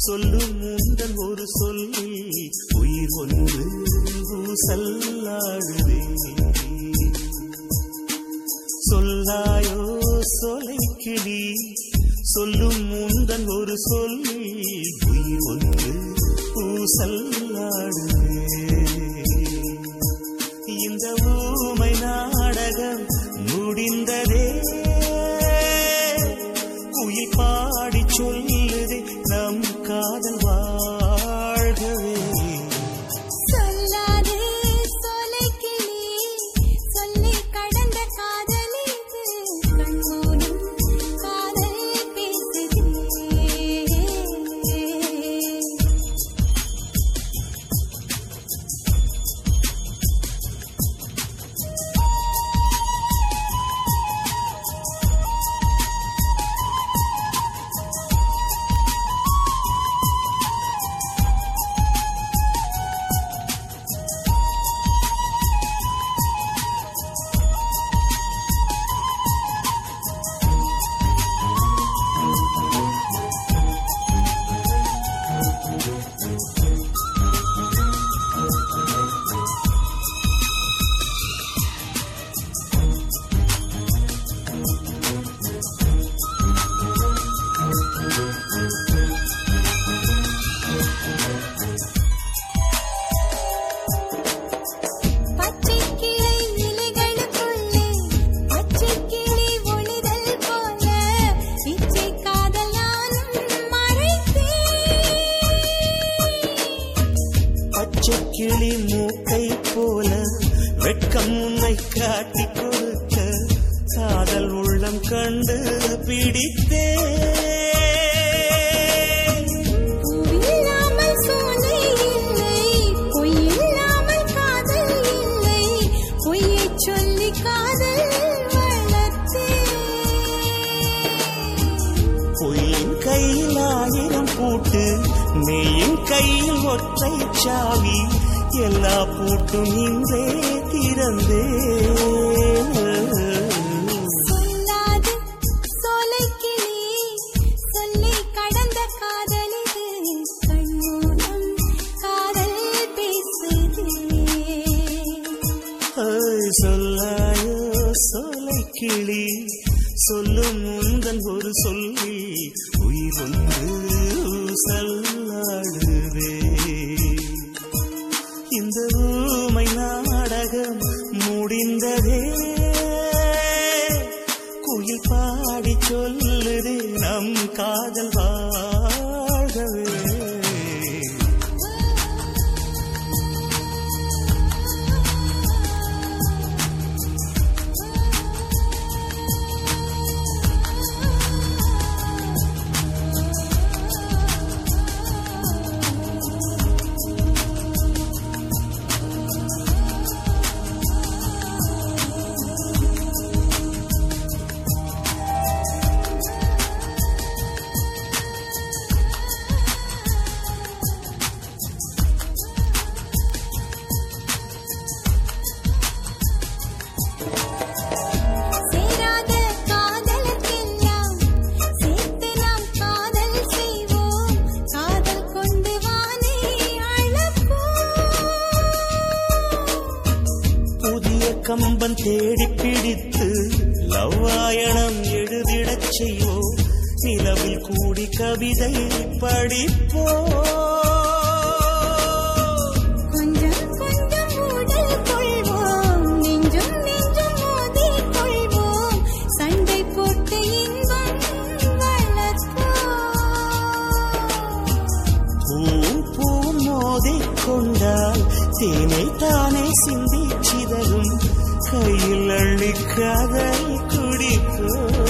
சொல்லும் முந்தன் ஒரு சொல்லில் உயிர் ஒன்று ஊசல்லாடுதே சொல்லாயோ சொலைக்கு நீ சொல்லும் முந்தன் ஒரு சொல்லில் உயிர் ஒன்று ஊசல்லாடுதே இந்த ஊமை நாடகம் முடிந்ததே குயில் பாடி சொல்லுதே நம் காதல் வாழ்கவே சொல்லாதே சொலைக்கிளி சொல்லி கடந்த காதலிது கண்மூடும் காதல் பேசுதே பச்சை கிளை இலைகளுக்குள்ளே பச்சை கிளி ஒளிதல் போல இச்சை காதல் நானும் மறைத்தேன் பச்சை கிளி மூக்கை போல வெட்கம் உன்னை காட்டி கொடுக்க காதல் உள்ளம் கண்டு பிடித்தே பூவில்லாமல் சோலை இல்லை பொய்யில்லாமல் காதல் இல்லை பொய்யைச் சொல்லி காதல் வளர்த்தேன் பொய்யின் கையில் ஆயிரம் பூட்டு மெய்யின் கையில் ஒற்றை சாவி எல்லா பூட்டும் இன்றே திறந்தே சொல்லாது சோலைக்கிளி சொல்லி கடந்த காதலிது கண்மூலம் காதல் பேசுதே ஐ, சொல்லாயோ சோலை கிளி சொல்லும் முந்தன் ஒரு சொல்லி உயிர் ஒன்று சல்லாடுவே இந்த ஊமை நாடகம் முடிந்ததே குயில் பாடி சொல்லுதே நம் காதல் வாழ்கவே சேராத காதலுக்கெல்லாம் சேர்த்து நாம் காதல் செய்வோம் காதல் கொண்டு வானை அழப்போம் புதிய கம்பன் தேடி பிடித்து லவ்வாயணம் எழுதிடச் செய்வோம் நிலவில் கூடி கவிதை படிப்போம் கொஞ்சம் கொஞ்சம் உடல் கொள்வோம் நெஞ்சும் நெஞ்சும் மோதிக் கொள்வோம் சண்டை போட்டு இன்பம் வளர்ப்போம் பூவும் பூவும் மோதிக் கொண்டால் தேனை தானே சிந்தி சிதறும் கையில் அள்ளி காதல் குடிப்போம்